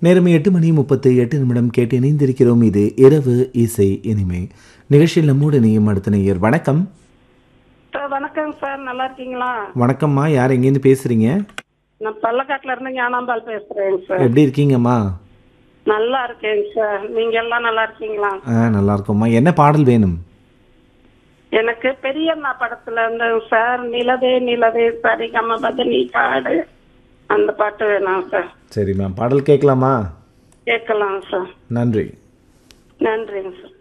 நேரம் எட்டு மணி முப்பத்து எட்டு நிமிடம் கேட்டு இணைந்திருக்கிறோம் இது இரவு இசை இனிமை நிகழ்ச்சியில் நம்மோடு இணையும் அடுத்த நேயர் வணக்கம் சார் வணக்கம் சார் நல்லா இருக்கீங்களா வணக்கம்மா யார் எங்கேருந்து பேசுறீங்க நான் பள்ளக்காட்டுல இருந்து ஞானாம்பால் பேசுறேங்க சார் எப்படி இருக்கீங்கம்மா நல்லா இருக்கேங்க சார் நீங்க எல்லாம் நல்லா இருக்கீங்களா ஆ நல்லா இருக்கோம்மா என்ன பாடல் வேணும் எனக்கு பெரியண்ணா படத்துல இருந்து சார் நிலவே நிலவே சரிகம பதனி பாடு அந்த பாட்டு வேணாம் சார் சரிம்மா பாடல் கேட்கலாமா கேட்கலாம் சார் நன்றி நன்றிங்க சார்